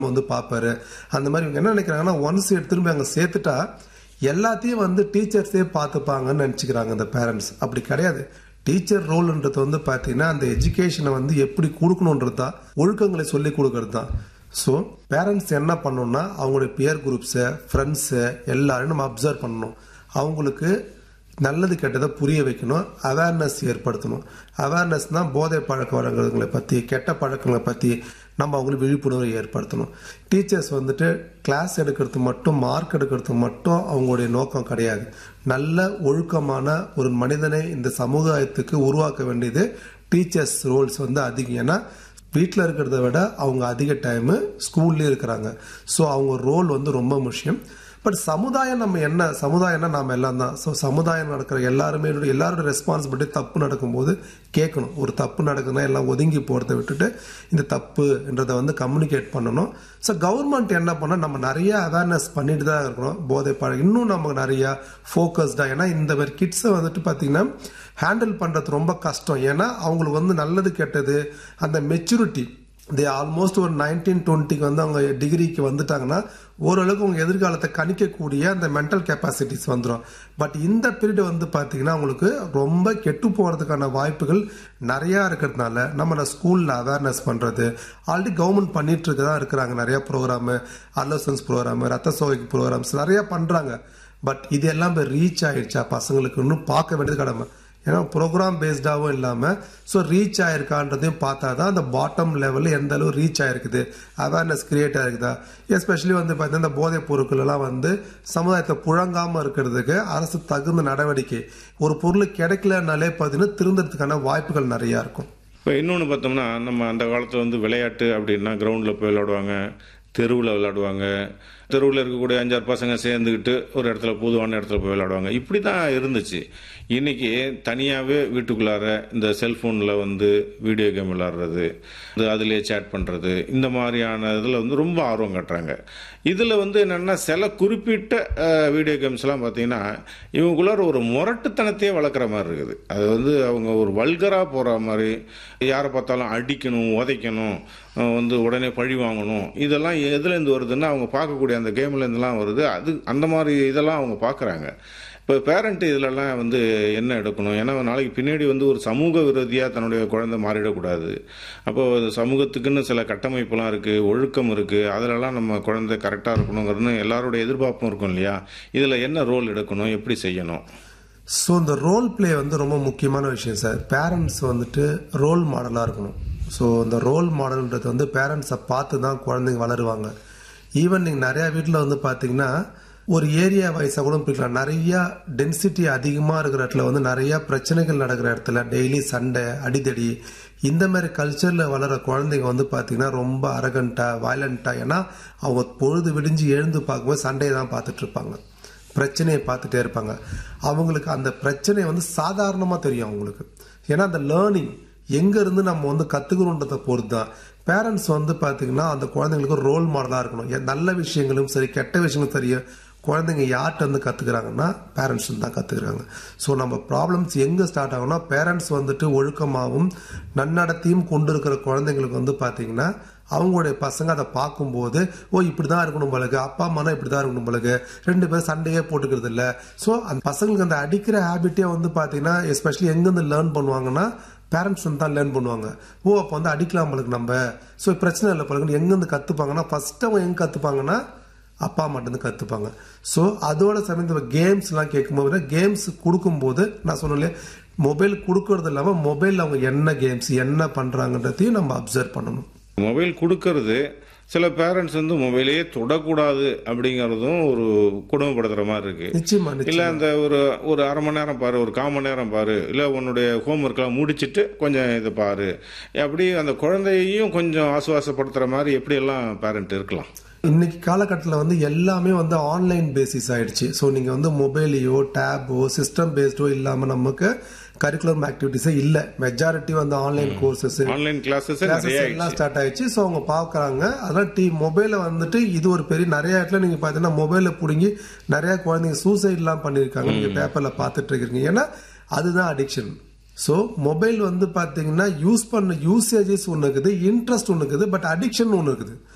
வந்து பார்ப்பாரு அந்த மாதிரி இவங்க என்ன நினைக்கிறாங்கன்னா ஒன்ஸ் திரும்பி அங்கே சேர்த்துட்டா எல்லாத்தையும் வந்து டீச்சர்ஸே பார்த்துப்பாங்கன்னு நினச்சிக்கிறாங்க இந்த பேரண்ட்ஸ் அப்படி கிடையாது டீச்சர் ரோல்ன்றது வந்து பார்த்தீங்கன்னா அந்த எஜுகேஷனை வந்து எப்படி கொடுக்கணுன்றது தான் ஒழுக்கங்களை சொல்லி கொடுக்கறது தான் ஸோ பேரண்ட்ஸ் என்ன பண்ணணும்னா அவங்களுடைய பியர் குரூப்ஸை ஃப்ரெண்ட்ஸை எல்லாரையும் நம்ம அப்சர்வ் பண்ணணும் அவங்களுக்கு நல்லது கெட்டதை புரிய வைக்கணும் அவேர்னஸ் ஏற்படுத்தணும் அவேர்னஸ் தான் போதை பழக்க வழக்கங்களை பற்றி கெட்ட பழக்கங்களை பற்றி நம்ம அவங்களுக்கு விழிப்புணர்வை ஏற்படுத்தணும் டீச்சர்ஸ் வந்துட்டு கிளாஸ் எடுக்கிறது மட்டும் மார்க் எடுக்கிறது மட்டும் அவங்களுடைய நோக்கம் கிடையாது நல்ல ஒழுக்கமான ஒரு மனிதனை இந்த சமுதாயத்துக்கு உருவாக்க வேண்டியது டீச்சர்ஸ் ரோல்ஸ் வந்து அதிகம் ஏன்னா வீட்டில் இருக்கிறத விட அவங்க அதிக டைமு ஸ்கூல்லேயே இருக்கிறாங்க ஸோ அவங்க ரோல் வந்து ரொம்ப முக்கியம் பட் சமுதாயம் நம்ம என்ன சமுதாயம்னா நாம் எல்லாம் தான் ஸோ சமுதாயம் நடக்கிற எல்லாருமே எல்லாரோட ரெஸ்பான்சிபிலிட்டி தப்பு நடக்கும்போது கேட்கணும் ஒரு தப்பு நடக்குதுன்னா எல்லாம் ஒதுங்கி போகிறத விட்டுட்டு இந்த தப்புன்றதை வந்து கம்யூனிகேட் பண்ணணும் ஸோ கவர்மெண்ட் என்ன பண்ணால் நம்ம நிறைய அவேர்னஸ் பண்ணிட்டு தான் இருக்கணும் போதை பழம் இன்னும் நமக்கு நிறையா ஃபோக்கஸ்டாக ஏன்னா இந்த மாதிரி கிட்ஸை வந்துட்டு பார்த்தீங்கன்னா ஹேண்டில் பண்ணுறது ரொம்ப கஷ்டம் ஏன்னா அவங்களுக்கு வந்து நல்லது கெட்டது அந்த மெச்சூரிட்டி தே ஆல்மோஸ்ட் ஒரு நைன்டீன் டுவெண்ட்டிக்கு வந்து அவங்க டிகிரிக்கு வந்துட்டாங்கன்னா ஓரளவுக்கு அவங்க எதிர்காலத்தை கணிக்கக்கூடிய அந்த மென்டல் கெப்பாசிட்டிஸ் வந்துடும் பட் இந்த பீரியட் வந்து பார்த்தீங்கன்னா அவங்களுக்கு ரொம்ப கெட்டு போகிறதுக்கான வாய்ப்புகள் நிறையா இருக்கிறதுனால நம்ம ஸ்கூலில் அவேர்னஸ் பண்ணுறது ஆல்ரெடி கவர்மெண்ட் பண்ணிட்டு இருக்க தான் இருக்கிறாங்க நிறையா ப்ரோக்ராமு அலோசன்ஸ் ப்ரோக்ராமு ரத்த சோகைக்கு ப்ரோக்ராம்ஸ் நிறையா பண்ணுறாங்க பட் இது எல்லாம் இப்போ ரீச் ஆயிடுச்சா பசங்களுக்கு இன்னும் பார்க்க வேண்டியது கடமை ஏன்னா ப்ரோக்ராம் பேஸ்டாகவும் இல்லாமல் ஸோ ரீச் ஆயிருக்கான்றதையும் பார்த்தா தான் அந்த பாட்டம் லெவலில் எந்த அளவு ரீச் ஆயிருக்குது அவேர்னஸ் கிரியேட் ஆயிருக்குதா எஸ்பெஷலி வந்து பார்த்தீங்கன்னா இந்த போதைப் பொருட்கள் எல்லாம் வந்து சமுதாயத்தில் புழங்காமல் இருக்கிறதுக்கு அரசு தகுந்த நடவடிக்கை ஒரு பொருள் கிடைக்கலனாலே பார்த்தீங்கன்னா திருந்துறதுக்கான வாய்ப்புகள் நிறையா இருக்கும் இப்போ இன்னொன்று பார்த்தோம்னா நம்ம அந்த காலத்தில் வந்து விளையாட்டு அப்படின்னா கிரவுண்டில் போய் விளையாடுவாங்க தெருவில் விளையாடுவாங்க தெருவில் இருக்கக்கூடிய அஞ்சாறு பசங்க சேர்ந்துக்கிட்டு ஒரு இடத்துல பொதுவான இடத்துல போய் விளையாடுவாங்க இப்படி தான் இருந்துச்சு இன்றைக்கி தனியாகவே வீட்டுக்குள்ளார இந்த செல்ஃபோனில் வந்து வீடியோ கேம் விளாட்றது இது அதிலே சேட் பண்ணுறது இந்த மாதிரியான இதில் வந்து ரொம்ப ஆர்வம் காட்டுறாங்க இதில் வந்து என்னென்னா சில குறிப்பிட்ட வீடியோ கேம்ஸ்லாம் பார்த்தீங்கன்னா இவங்களுக்குள்ளார ஒரு முரட்டுத்தனத்தையே வளர்க்குற மாதிரி இருக்குது அது வந்து அவங்க ஒரு வல்கராக போகிற மாதிரி யாரை பார்த்தாலும் அடிக்கணும் உதைக்கணும் வந்து உடனே பழி வாங்கணும் இதெல்லாம் எதுலேருந்து வருதுன்னா அவங்க பார்க்கக்கூடிய அந்த கேம்லேருந்துலாம் வருது அது அந்த மாதிரி இதெல்லாம் அவங்க பார்க்குறாங்க இப்போ பேரண்ட் இதிலெல்லாம் வந்து என்ன எடுக்கணும் ஏன்னா நாளைக்கு பின்னாடி வந்து ஒரு சமூக விரோதியாக தன்னுடைய குழந்தை மாறிடக்கூடாது அப்போ சமூகத்துக்குன்னு சில கட்டமைப்புலாம் இருக்குது ஒழுக்கம் இருக்குது அதிலெல்லாம் நம்ம குழந்தை கரெக்டாக இருக்கணுங்கிறது எல்லாருடைய எதிர்பார்ப்பும் இருக்கும் இல்லையா இதில் என்ன ரோல் எடுக்கணும் எப்படி செய்யணும் ஸோ இந்த ரோல் பிளே வந்து ரொம்ப முக்கியமான விஷயம் சார் பேரண்ட்ஸ் வந்துட்டு ரோல் மாடலாக இருக்கணும் ஸோ இந்த ரோல் மாடல்ன்றது வந்து பேரண்ட்ஸை பார்த்து தான் குழந்தைங்க வளருவாங்க ஈவன் நீங்கள் நிறையா வீட்டில் வந்து பார்த்தீங்கன்னா ஒரு ஏரியா வைஸாக கூட பிரிக்கலாம் நிறையா டென்சிட்டி அதிகமாக இருக்கிற இடத்துல வந்து நிறையா பிரச்சனைகள் நடக்கிற இடத்துல டெய்லி சண்டை அடிதடி இந்த மாதிரி கல்ச்சரில் வளர குழந்தைங்க வந்து பார்த்தீங்கன்னா ரொம்ப அரகண்ட்டாக வயலண்ட்டாக ஏன்னா அவங்க பொழுது விடிஞ்சு எழுந்து பார்க்கும்போது சண்டையை தான் பார்த்துட்டு இருப்பாங்க பிரச்சனையை பார்த்துட்டே இருப்பாங்க அவங்களுக்கு அந்த பிரச்சனை வந்து சாதாரணமாக தெரியும் அவங்களுக்கு ஏன்னா அந்த லேர்னிங் எங்கேருந்து நம்ம வந்து கற்றுக்கணுன்றதை பொறுத்து தான் பேரண்ட்ஸ் வந்து பார்த்தீங்கன்னா அந்த குழந்தைங்களுக்கு ரோல் மாடலாக இருக்கணும் நல்ல விஷயங்களும் சரி கெட்ட விஷயங்களும் சரி குழந்தைங்க யார்கிட்ட வந்து கற்றுக்குறாங்கன்னா பேரண்ட்ஸ் தான் கற்றுக்குறாங்க ஸோ நம்ம ப்ராப்ளம்ஸ் எங்கே ஸ்டார்ட் ஆகும்னா பேரண்ட்ஸ் வந்துட்டு ஒழுக்கமாகவும் நன்னடத்தையும் கொண்டு இருக்கிற குழந்தைங்களுக்கு வந்து பார்த்தீங்கன்னா அவங்களுடைய பசங்க அதை பார்க்கும்போது ஓ இப்படி தான் இருக்கணும் பழகு அப்பா அம்மானா இப்படி தான் இருக்கணும் பழகு ரெண்டு பேரும் சண்டையே போட்டுக்கிறது இல்லை ஸோ அந்த பசங்களுக்கு அந்த அடிக்கிற ஹேபிட்டே வந்து பார்த்தீங்கன்னா எஸ்பெஷலி எங்கேருந்து லேர்ன் பண்ணுவாங்கன்னா பேரண்ட்ஸ் வந்து தான் லேர்ன் பண்ணுவாங்க ஓ அப்போ வந்து அடிக்கலாம் பழகு நம்ம ஸோ பிரச்சனை இல்லை பழகுன்னு எங்கேருந்து கற்றுப்பாங்கன்னா ஃபர்ஸ்ட் அவங்க எங்கே கற்றுப்பாங்கன்னா அப்பா மட்டும்தான் கற்றுப்பாங்க ஸோ அதோட சமயத்தில் கேம்ஸ்லாம் கேட்கும்போது கேம்ஸ் கொடுக்கும்போது நான் சொன்னேன் மொபைல் கொடுக்கறது இல்லாமல் மொபைலில் அவங்க என்ன கேம்ஸ் என்ன பண்ணுறாங்கன்றதையும் நம்ம அப்சர்வ் பண்ணணும் மொபைல் கொடுக்கறது சில பேரண்ட்ஸ் வந்து மொபைலே தொடக்கூடாது அப்படிங்கிறதும் ஒரு குடும்பப்படுத்துற மாதிரி இருக்கு நிச்சயமா இல்ல அந்த ஒரு ஒரு அரை மணி நேரம் பாரு ஒரு கால் மணி நேரம் பாரு இல்ல உன்னுடைய ஹோம்ஒர்க்லாம் முடிச்சிட்டு கொஞ்சம் இதை பாரு அப்படி அந்த குழந்தையையும் கொஞ்சம் ஆசுவாசப்படுத்துற மாதிரி எப்படி எல்லாம் பேரண்ட் இருக்கலாம் இன்னைக்கு காலகட்டத்தில் வந்து எல்லாமே வந்து ஆன்லைன் பேசிஸ் ஆயிடுச்சு ஸோ நீங்கள் வந்து மொபைலையோ டேபோ சிஸ்டம் பேஸ்டோ இல்லாமல் நமக்கு கரிக்குலர் ஆக்டிவிட்டிஸே இல்லை மெஜாரிட்டி வந்து ஆன்லைன் கோர்சஸ் ஆன்லைன் கிளாஸஸ் எல்லாம் ஸ்டார்ட் ஆயிடுச்சு ஸோ அவங்க பார்க்குறாங்க அதெல்லாம் டி மொபைலை வந்துட்டு இது ஒரு பெரிய நிறைய இடத்துல நீங்கள் பார்த்தீங்கன்னா மொபைலை பிடுங்கி நிறைய குழந்தைங்க சூசைட்லாம் பண்ணியிருக்காங்க நீங்கள் பேப்பரில் பார்த்துட்டு இருக்கீங்க ஏன்னா அதுதான் அடிக்ஷன் ஸோ மொபைல் வந்து பார்த்தீங்கன்னா யூஸ் பண்ண யூசேஜஸ் ஒன்று இருக்குது இன்ட்ரெஸ்ட் ஒன்று இருக்குது பட் அடிக்ஷன் ஒன்று இருக்குது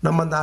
நம்ம அந்த